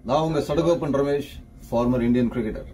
நான் உங்க Sadagoppan Ramesh former Indian cricketer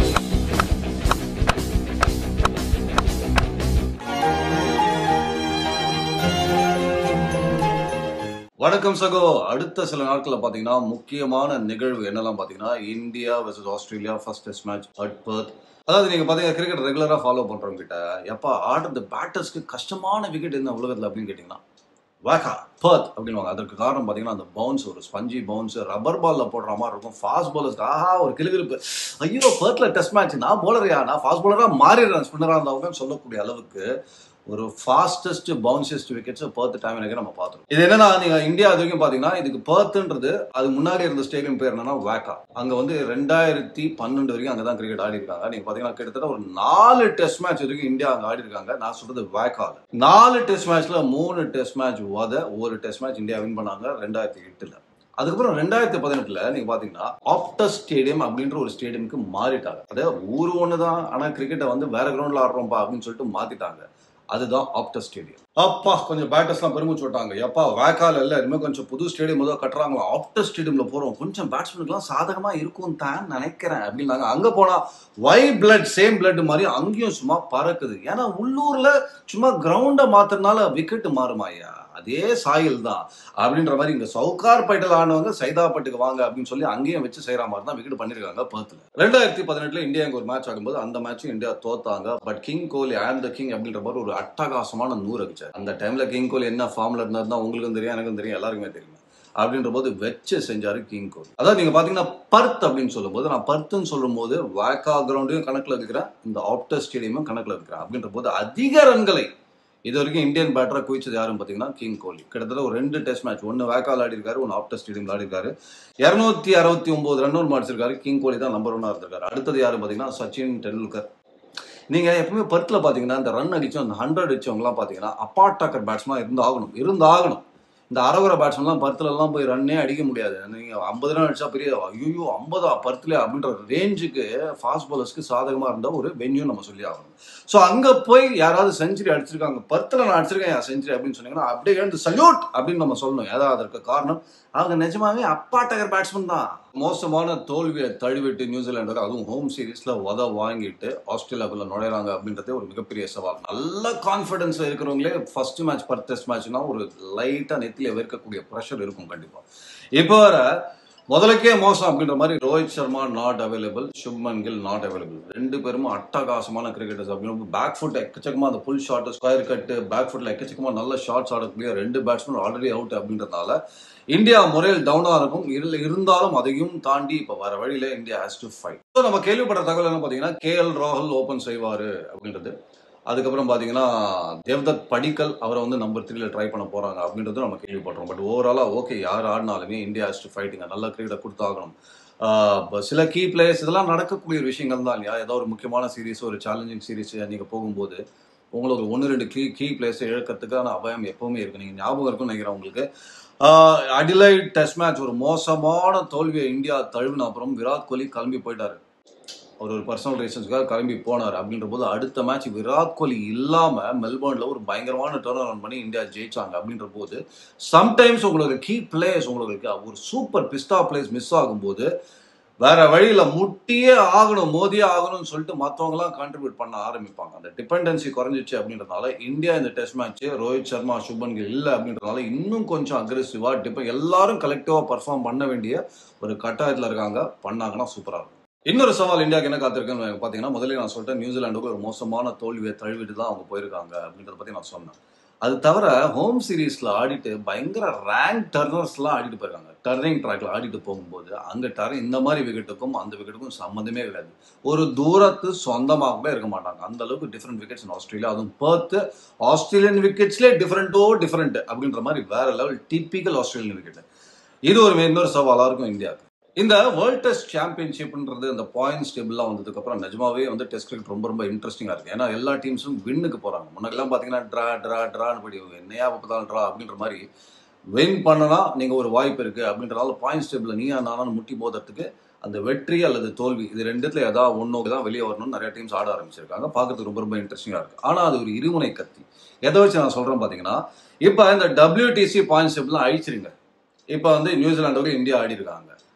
வணக்கம் சகோ அடுத்த சில நாட்களில் பார்த்தீங்கன்னா முக்கியமான நிகழ்வு என்னெல்லாம் பார்த்தீங்கன்னா India versus Australia first test match at Perth அதாவது நீங்கள் பார்த்தீங்கன்னா கிரிக்கெட் ரெகுலராக ஃபாலோ பண்ணுறவங்க கிட்ட எப்பா ஆடுறது பேட்டர்ஸ்க்கு கஷ்டமான விக்கெட் என்ன உலகத்தில் அப்படின்னு கேட்டிங்கன்னா வேக்கா பர்த் அப்படின்வாங்க அதற்கு காரணம் பார்த்தீங்கன்னா அந்த பவுன்ஸ் ஒரு ஸ்பஞ்சி பவுன்ஸ் ரப்பர் பால்ல போடுற மாதிரி இருக்கும் ஃபாஸ்ட் பாலர்ஸ்க்கு ஆஹா ஒரு கிளுகிழுப்பு ஐயோ பர்த்ல டெஸ்ட் மேட்ச் நான் போலரையா நான் ஃபாஸ்ட் பாலராக மாறிடுறேன் ஸ்பின்னராக இருந்தவங்க சொல்லக்கூடிய அளவுக்கு ஒரு fastest bounciest wickets Perth time எனக்கு நம்ம பார்த்தோம் இது என்னன்னா நீங்க இந்தியா இது வரைக்கும் பாத்தீங்கன்னா இதுக்கு பர்த்ன்றது அது முன்னாடி இருந்த ஸ்டேடியம் பேர் என்னன்னா வேக்கா அங்க வந்து ரெண்டாயிரத்தி பன்னெண்டு வரைக்கும் அங்கதான் கிரிக்கெட் ஆடி இருக்காங்க நீங்க பாத்தீங்கன்னா கிட்டத்தட்ட ஒரு நாலு டெஸ்ட் மேட்ச் வரைக்கும் இந்தியா அங்க ஆடி இருக்காங்க நான் சொல்றது வேக்கால நாலு டெஸ்ட் மேட்ச்ல மூணு டெஸ்ட் மேட்ச் வத ஒரு டெஸ்ட் மேட்ச் இந்தியா வின் பண்ணாங்க ரெண்டாயிரத்தி எட்டுல அதுக்கப்புறம் ரெண்டாயிரத்தி பதினெட்டுல நீங்க பாத்தீங்கன்னா ஆப்டஸ் ஸ்டேடியம் அப்படின்ற ஒரு ஸ்டேடியமுக்கு மாறிட்டாங்க அதாவது ஊர் ஒண்ணுதான் ஆனா கிரிக்கெட்டை வந்து வேற கிரவுண்ட்ல ஆடுறோம்ப்பா அப்படின்னு சொல்லிட்டு மாத்திட்டாங்க அதுதான் ஆப்டஸ் ஸ்டேடியம் அப்பா கொஞ்சம் பேட்டர்ஸ்லாம் பெருமிச்சு விட்டாங்க எப்பா வேக்கால இல்ல இனிமே கொஞ்சம் புது ஸ்டேடியம் ஏதோ கட்டுறாங்களா ஆப்டஸ் ஸ்டேடியம்ல போறோம் கொஞ்சம் பேட்ஸ்மேனுக்குலாம் சாதகமா இருக்கும் தான் நினைக்கிறேன் அப்படின்னாங்க அங்க போனா ஒயிட் பிளட் சேம் பிளட் மாதிரி அங்கேயும் சும்மா பறக்குது ஏன்னா உள்ளூர்ல சும்மா கிரவுண்டை மாத்துறதுனால விக்கெட் மாறுமாயா அதே சாயில் தான் அப்படின்ற மாதிரி இங்க சவுகார்பேட்டில் ஆனவங்க சைதாப்பட்டுக்கு வாங்க அப்படின்னு சொல்லி அங்கேயும் வச்சு செய்யற மாதிரி தான் விக்கெட் பண்ணிருக்காங்க பர்த்ல ரெண்டாயிரத்தி பதினெட்டுல இந்தியா இங்க ஒரு மேட்ச் ஆடும்போது அந்த மேட்சும் இந்தியா தோத்தாங்க but king Kohli am the king அப்படின்ற மாதிரி ஒரு அட்டகாசமான நூறு அடிச்சார் அந்த டைம்ல கிங் கோலி என்ன ஃபார்ம்ல இருந்தாரு தான் உங்களுக்கும் தெரியும் எனக்கும் தெரியும் எல்லாருக்குமே தெரியும் அப்படின்ற போது வச்சு செஞ்சாரு கிங் கோலி அதாவது நீங்க பாத்தீங்கன்னா பர்த் அப்படின்னு சொல்லும்போது நான் பர்த்துன்னு சொல்லும் போது வாக்கா கிரவுண்டையும் கணக்குல இருக்கிறேன் இந்த ஆப்டர் ஸ்டேடியமும் கணக்குல இருக்கிறேன் அப்படின்ற போது அதிக ரன்களை இது வரைக்கும் இந்தியன் பேட்டரா குவிச்சது யாருன்னு பார்த்தீங்கன்னா கிங் கோலி கிட்டத்தட்ட ஒரு ரெண்டு டெஸ்ட் மேட்ச் ஒன்று வேக்கால் ஆடி இருக்காரு ஒன்று ஆப்டர் ஸ்டேடியம் ஆடி இருக்காரு இரநூத்தி அறுபத்தி ஒன்பது ரன் ஒன்று அடிச்சிருக்காரு கிங் கோலி தான் நம்பர் ஒன்னா இருந்திருக்காரு அடுத்தது யாரு பார்த்தீங்கன்னா சச்சின் டெண்டுல்கர் நீங்க எப்பவுமே பர்த்தில் பார்த்தீங்கன்னா இந்த ரன் அடிச்சோம் அந்த ஹண்ட்ரட் அடிச்சவங்கலாம் பார்த்தீங்கன்னா அப்பாட்டாக்கர் பேட்ஸ்மேன் இருந்தாகணும் இருந்தாகணும் இந்த அரகுர பேட்ஸ்மேன்லாம் பர்த்தில் எல்லாம் போய் ரன்னே அடிக்க முடியாது நீங்க ஐம்பது ரன் அடிச்சா பெரிய ஐயோ ஐம்பதா பர்த்ல அப்படின்ற ரேஞ்சுக்கு ஃபாஸ்ட் பாலர்ஸ்க்கு சாதகமா இருந்த ஒரு வென்யூ நம்ம சொல்லி ஆகணும் ஸோ அங்க போய் யாராவது செஞ்சுரி அடிச்சிருக்காங்க பர்த்தில் நான் அடிச்சிருக்கேன் செஞ்சுரி அப்படின்னு சொன்னீங்கன்னா அப்படியே எழுந்து சல்யூட் அப்படின்னு நம்ம சொல்லணும் ஏதாவது அதற்கு காரணம் அவங்க நிஜமாவே அப்பாட்டகர் பேட்ஸ்மேன் தான் மோசமான தோல்வியை தழுவிட்டு நியூசிலாண்டு அதுவும் ஹோம் சீரீஸ்ல உத வாங்கிட்டு ஆஸ்திரேலியாக்குள்ள நுழைறாங்க அப்படின்றதே ஒரு மிகப்பெரிய சவால் நல்ல கான்ஃபிடன்ஸ்ல இருக்கிறவங்களே ஃபர்ஸ்ட் மேட்ச் பர் டெஸ்ட் மேட்ச்னா ஒரு லைட்டா நெத்தில வெறுக்கக்கூடிய ப்ரெஷர் இருக்கும் கண்டிப்பா இப்போ வர முதலுக்கே மோசம் அப்படின்ற மாதிரி Rohit Sharma not available Shubman Gill not available ரெண்டு பேரும் அட்டகாசமான கிரிக்கெட்டர்ஸ் அப்படின்னு பேக் ஃபுட் எக்கச்சக்கமா அந்த pull shot square cut back ஃபுட்ல எக்கச்சக்கமா நல்ல ஷாட்ஸ் ஆடக்கூடிய ரெண்டு பேட்ஸ்மேன் ஆல்ரெடி அவுட் அப்படின்றதுனால இந்தியா முறையில் டவுனா இருக்கும் இரு- இருந்தாலும் அதையும் தாண்டி இப்ப வர வழியில India has to fight so நம்ம கேள்விப்பட்ட தகவல் என்ன பாத்தீங்கன்னா கே எல் ராகுல் ஓபன் செய்வாரு அப்படின்றது அதுக்கப்புறம் பாத்தீங்கன்னா தேவ்தத் படிக்கல் அவரை வந்து நம்பர் த்ரீல ட்ரை பண்ண போறாங்க அப்படின்றது நம்ம கேள்விப்படுறோம் பட் ஓவராலா ஓகே யார் ஆடினாலுமே இந்தியா ஹேஸ் டு ஃபைட்டிங்க நல்ல கிரிக்கெட்டை கொடுத்தாகணும் ஆஹ் இப்ப சில கீ பிளேயர்ஸ் இதெல்லாம் நடக்கக்கூடிய ஒரு விஷயங்கள் தான் இல்லையா ஏதோ ஒரு முக்கியமான சீரிஸ் ஒரு சேலஞ்சிங் சீரிஸ் நீங்க போகும்போது உங்களுக்கு ஒன்று ரெண்டு கீ கீ பிளேயர்ஸ் இழக்கிறதுக்கான அபாயம் எப்பவுமே இருக்கு நீங்க ஞாபகம் இருக்கும்னு நினைக்கிறேன் உங்களுக்கு அடிலைட் டெஸ்ட் மேட்ச் ஒரு மோசமான தோல்வியை இந்தியா தழுவின அப்புறம் விராட் கோலி கிளம்பி போயிட்டாரு அவர் ஒரு பர்சனல் ரீசன்ஸ்க்காக கிளம்பி போனார் அப்படின்ற போது அடுத்த மேட்ச் விராட் கோலி இல்லாம மெல்பர்ன்ல ஒரு பயங்கரமான டர்ன் அரவுண்ட் பண்ணி இந்தியா ஜெயிச்சாங்க அப்படின்ற போது சம்டைம்ஸ் உங்களுக்கு கீ பிளேயர்ஸ் உங்களுக்கு ஒரு சூப்பர் பிஸ்டா பிளேயர்ஸ் மிஸ் ஆகும்போது வேற வழியில முட்டியே ஆகணும் மோதியே ஆகணும்னு சொல்லிட்டு மத்தவங்க எல்லாம் கான்ட்ரிபியூட் பண்ண ஆரம்பிப்பாங்க அந்த டிபெண்டன்சி குறைஞ்சிச்சு அப்படின்றதுனால இந்தியா இந்த டெஸ்ட் மேட்ச் ரோஹித் சர்மா சுபன் கில் இல்ல அப்படின்றதுனால இன்னும் கொஞ்சம் அக்ரெசிவா டிப எல்லாரும் கலெக்டிவா பர்ஃபார்ம் பண்ண வேண்டிய ஒரு கட்டாயத்துல இருக்காங்க பண்ணாங்கன்னா சூப்பரா இருக்கும் இன்னொரு சவால் இந்தியாவுக்கு என்ன காத்திருக்குன்னு பாத்தீங்கன்னா முதல்ல நான் சொல்லிட்டேன் நியூசிலாண்டுக்கு ஒரு மோசமான தோல்வியை தழுவிட்டு தான் அவங்க போயிருக்காங்க அப்படின்றத பத்தி நான் சொன்னேன் அது தவிர ஹோம் சீரீஸ்ல ஆடிட்டு பயங்கர ரேங்க் டர்னர்ஸ்லாம் ஆடிட்டு போயிருக்காங்க டர்னிங் ட்ராக்ல ஆடிட்டு போகும்போது அங்க டர் இந்த மாதிரி விக்கெட்டுக்கும் அந்த விக்கெட்டுக்கும் சம்மந்தமே கிடையாது ஒரு தூரத்து சொந்தமாக கூட இருக்க மாட்டாங்க அந்த அளவுக்கு டிஃப்ரெண்ட் விக்கெட்ஸ் ஆஸ்திரேலியா அதுவும் பர்த் ஆஸ்திரேலியன் விக்கெட்ஸ்லேயே டிஃப்ரெண்டோ டிஃப்ரெண்ட் அப்படின்ற மாதிரி வேற லெவல் டிப்பிக்கல் ஆஸ்திரேலியன் விக்கெட் இது ஒரு இன்னொரு சவாலா இருக்கும் இந்தியாவுக்கு இந்த வேர்ல்ட் டெஸ்ட் சாம்பியன்ஷிப்ன்றது இந்த பாயிண்ட்ஸ் டேபிள்லாம் வந்ததுக்கு அப்புறம் நிஜமாவே வந்து டெஸ்ட் கிரிக்கெட் ரொம்ப ரொம்ப இன்ட்ரெஸ்டிங்கா இருக்கு ஏன்னா எல்லா டீம்ஸும் வின்னுக்கு போறாங்க முன்னெல்லாம் பாத்தீங்கன்னா ட்ரா ட்ரா ட்ரான்னு படி என்னையா பார்த்தாலும் ட்ரா அப்படின்ற மாதிரி வின் பண்ணனா நீங்க ஒரு வாய்ப்பு இருக்கு அப்படின்றதால பாயிண்ட்ஸ் டேபிள் நீயா நானும் முட்டி மோதுறதுக்கு அந்த வெற்றி அல்லது தோல்வி இது ரெண்டுத்துல ஏதாவது ஒன்னோக்கு தான் வெளியே வரணும்னு நிறைய டீம்ஸ் ஆட ஆரம்பிச்சிருக்காங்க பார்க்கறதுக்கு ரொம்ப ரொம்ப இன்ட்ரெஸ்டிங்கா இருக்கு ஆனா அது ஒரு இருமுனை கத்தி எதை வச்சு நான் சொல்றேன் பாத்தீங்கன்னா இப்ப இந்த WTC பாயிண்ட்ஸ் டேபிள்லாம் அழிச்சிருங்க இப்ப வந்து நியூசிலாண்டோட இந்தியா ஆடி இருக்காங்க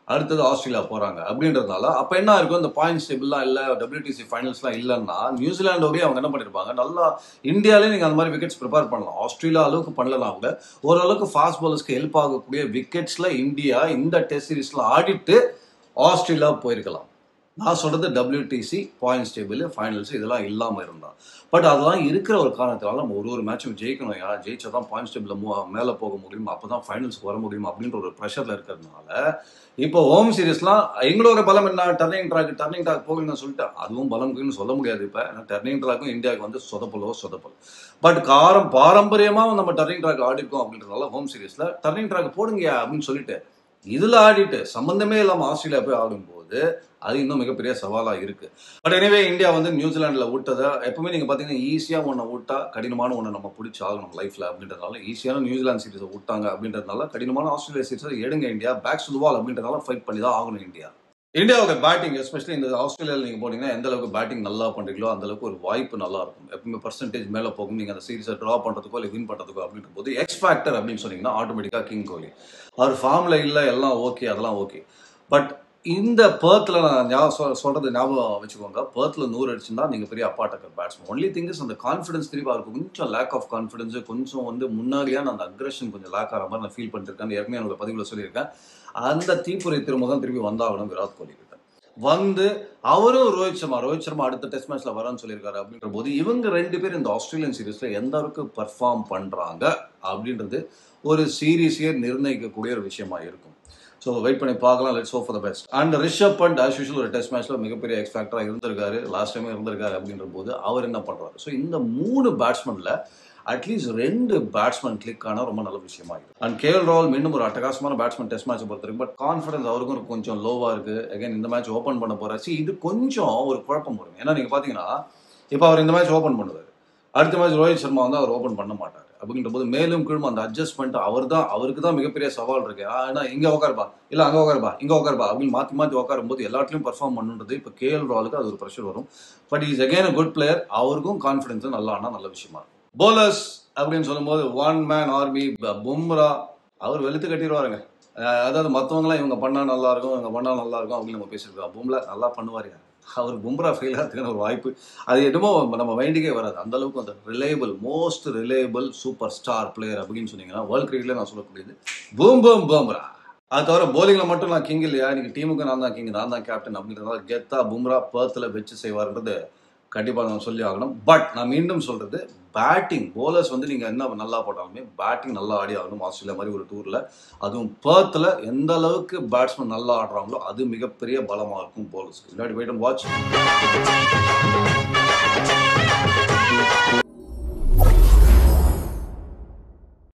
அடுத்தது ஆஸ்திரேலியா போறாங்க அப்படின்றதுனால அப்ப என்ன இருக்கும் இந்த பாயிண்ட்ஸ் டேபிள்லாம் இல்ல டபிள்யூடிசி ஃபைனல்ஸ்லாம் இல்லைன்னா நியூசிலாண்டோடய அவங்க என்ன பண்ணிருப்பாங்க நல்லா இந்தியாலே நீங்க அந்த மாதிரி விக்கெட்ஸ் ப்ரிப்பேர் பண்ணலாம் ஆஸ்திரேலியா அளவுக்கு பண்ணலாம் கூட ஓரளவுக்கு ஃபாஸ்ட் பாலர்ஸ்க்கு ஹெல்ப் ஆகக்கூடிய விக்கெட்ஸ்ல இந்தியா இந்த டெஸ்ட் சீரீஸ்ல ஆடிட்டு ஆஸ்திரேலியா போயிருக்கலாம் நான் சொல்றது டபிள்யூடிசி பாயிண்ட்ஸ் டேபிள் ஃபைனல்ஸ் இதெல்லாம் இல்லாம இருந்தா பட் அதெல்லாம் இருக்கிற ஒரு காரணத்தினால நம்ம ஒரு ஒரு மேட்சும் ஜெயிக்கணும் யா ஜெயிச்சா தான் பாயிண்ட்ஸ் டேபிள் மேலே போக முடியும் அப்பதான் ஃபைனல்ஸ்க்கு வர முடியும் அப்படின்ற ஒரு ப்ரெஷர்ல இருக்கிறதுனால இப்போ ஹோம் சீரீஸ்லாம் எங்களோட பலம் என்ன டர்னிங் ட்ராக் டர்னிங் ட்ராக் போகணும்னு சொல்லிட்டு அதுவும் பலம்க்குன்னு சொல்ல முடியாது இப்போ ஏன்னா டர்னிங் ட்ராக்கும் இந்தியாவுக்கு வந்து சொதப்பலோ சொதப்பல் பட் காரம் பாரம்பரியமாக நம்ம டர்னிங் ட்ராக் ஆடிருக்கோம் அப்படின்றதுனால ஹோம் சீரீஸ்ல டர்னிங் ட்ராக் போடுங்கயா அப்படின்னு சொல்லிட்டு இதுல ஆடிட்டு சம்பந்தமே இல்லாம ஆஸ்திரேலியா போய் ஆடும்போது அது இன்னும் மிகப்பெரிய சவாலா இருக்கு பட் எனவே இந்தியா வந்து நியூசிலாந்துல விட்டதை எப்பவுமே நீங்க பாத்தீங்கன்னா ஈஸியா ஒன்றை விட்டா கடினமான ஒன்று நம்ம பிடிச்சி ஆகணும் லைஃப்ல அப்படின்றதுனால ஈஸியான நியூசிலாந்து சீரிஸை விட்டாங்க அப்படின்றதுனால கடினமான ஆஸ்திரேலியா சீரிஸை எடுங்க இந்தியா பேக் டு வால் அப்படின்றதுனால ஃபைட் பண்ணி தான் ஆகணும் இந்தியா இந்தியாவோட பேட்டிங் எஸ்பெஷலி இந்த ஆஸ்திரேலியாவில் நீங்கள் போனீங்கன்னா எந்த அளவுக்கு பேட்டிங் நல்லா பண்ணுறீங்களோ அந்த அளவுக்கு ஒரு வாய்ப்பு நல்லா இருக்கும் எப்பவுமே பர்சன்டேஜ் மேலே போகும் நீங்கள் அந்த சீரிஸை ட்ரா பண்ணுறதுக்கோ இல்லை வின் பண்ணுறதுக்கோ அப்படின்ற போது எக்ஸ் ஃபேக்டர் அப்படின்னு சொன்னீங்கன்னா ஆட்டோமேட்டிக்காக கிங் கோலி அவர் ஃபார்மில் இல்லை எல்லாம் ஓகே அதெல்லாம் ஓகே பட் இந்த பேர்த்தில் நான் ஞாபகம் சொல் சொல்கிறது ஞாபகம் வச்சுக்கோங்க பேர்த்தில் நூறு அடிச்சுன்னா நீங்கள் பெரிய அப்பாட்டக்கர் பேட்ஸ்மேன் ஒன்லி திங் இஸ் அந்த கான்ஃபிடன்ஸ் திருப்பி அவருக்கு கொஞ்சம் லேக் ஆஃப் கான்ஃபிடன்ஸ் கொஞ்சம் வந்து முன்னாடியான அந்த அக்ரஷன் கொஞ்சம் லேக் ஆகிற மாதிரி நான் ஃபீல் பண்ணிருக்கேன் ஏற்கனவே என்னோட பதிவில் சொல்லியிருக்கேன் அந்த தீப்புரை திரும்ப தான் திருப்பி வந்தாகணும் விராட் கோலி கிட்ட வந்து அவரும் ரோஹித் சர்மா ரோஹித் சர்மா அடுத்த டெஸ்ட் மேட்ச்ல வரான்னு சொல்லியிருக்காரு அப்படின்ற போது இவங்க ரெண்டு பேரும் இந்த ஆஸ்திரேலியன் சீரீஸ்ல எந்த அளவுக்கு பர்ஃபார்ம் பண்றாங்க அப்படின்றது ஒரு சீரீஸையே நிர்ணயிக்கக்கூடிய ஒரு விஷயமா இருக்கும் ஸோ வெயிட் பண்ணி பார்க்கலாம் let's hope for the best and Rishabh Pant as usual ஒரு டெஸ்ட் மேட்ச்ல மிகப்பெரிய எக்ஸ் ஃபேக்டரா இருந்திருக்காரு லாஸ்ட் டைமே இருந்திருக்காரு அப்படின்ற போது அவர் என்ன பண்றாரு ஸோ இந்த மூணு பேட்ஸ்மேன்ல அட்லீஸ்ட் ரெண்டு பேட்ஸ்மேன் கிளிக் ஆனா ரொம்ப நல்ல விஷயமா இருக்கு அண்ட் கேஎல் ராவல் மீண்டும் ஒரு அட்டகாசமான பேட்ஸ்மேன் டெஸ்ட் மேட்ச் பொறுத்திருக்கு பட் கான்ஃபிடன்ஸ் அவருக்கும் கொஞ்சம் லோவா இருக்கு அகைன் இந்த மேட்ச் ஓப்பன் பண்ண போறாச்சு இது கொஞ்சம் ஒரு குழப்பம் வரும் ஏன்னா நீங்க பாத்தீங்கன்னா இப்போ அவர் இந்த மேட்ச் ஓப்பன் பண்ணுவார் அடுத்த மேட்ச் ரோஹித் சர்மா வந்து அவர் ஓப்பன் பண்ண மாட்டார் அப்படின்ற போது மேலும் கீழும் அந்த அட்ஜஸ்ட்மெண்ட் அவர் தான் அவருக்கு தான் மிகப்பெரிய சவால் இருக்கு ஆனா இங்க உட்காருப்பா இல்ல அங்க உட்காருப்பா இங்க உட்காருப்பா அப்படின்னு மாத்தி மாத்தி உட்காரும் போது எல்லாத்துலயும் பர்ஃபார்ம் பண்ணுன்றது இப்போ கேஎல் ராவலுக்கு அது ஒரு ப்ரெஷர் வரும் but is again a good player அவருக்கும் கான்ஃபிடன்ஸ் நல்லா ஆனா நல்ல விஷயமா இருக்கும் போலர்ஸ் அப்படின்னு சொல்லும்போது ஒன் மேன் ஆர்மி பும்ரா அவர் வெளுத்து கட்டிடுவாருங்க அஹ் அதாவது மற்றவங்களாம் இவங்க பண்ணா நல்லா இருக்கும் இவங்க பண்ணா நல்லா இருக்கும் அப்படின்னு நம்ம பேசியிருக்கோம் பும்ரா நல்லா பண்ணுவார் அவர் பும்ரா ஃபெயில் ஆகிறதுக்கான ஒரு வாய்ப்பு அது என்னமோ நம்ம மைண்டுக்கே வராது அந்த அளவுக்கு அந்த reliable most reliable super star player அப்படின்னு சொன்னீங்கன்னா வேர்ல்ட் கிரிக்கெட்ல நான் சொல்லக்கூடியது பூம் பூம் பும்ரா அது தவிர போலிங்ல மட்டும் நான் கிங் இல்லையா இன்னைக்கு டீமுக்கு நான் தான் கிங் நான் தான் கேப்டன் அப்படின்றதால கெத்தா பும்ரா பேர்த்தில் வச்சு செய்வார்ன்றது கண்டிப்பாக நான் சொல்லி ஆகணும் பட் நான் மீண்டும் சொல்றது பேட்டிங் போலர்ஸ் வந்து நீங்க என்ன நல்லா போட்டாலுமே பேட்டிங் நல்லா ஆடி ஆகணும் ஆஸ்திரேலியா மாதிரி ஒரு டூர்ல அதுவும் பேர்த்தில் எந்த அளவுக்கு பேட்ஸ்மேன் நல்லா ஆடுறாங்களோ அது மிகப்பெரிய பலமா இருக்கும் போலர்ஸ்க்கு இல்லாட்டி வெயிட் அண்ட் வாட்ச்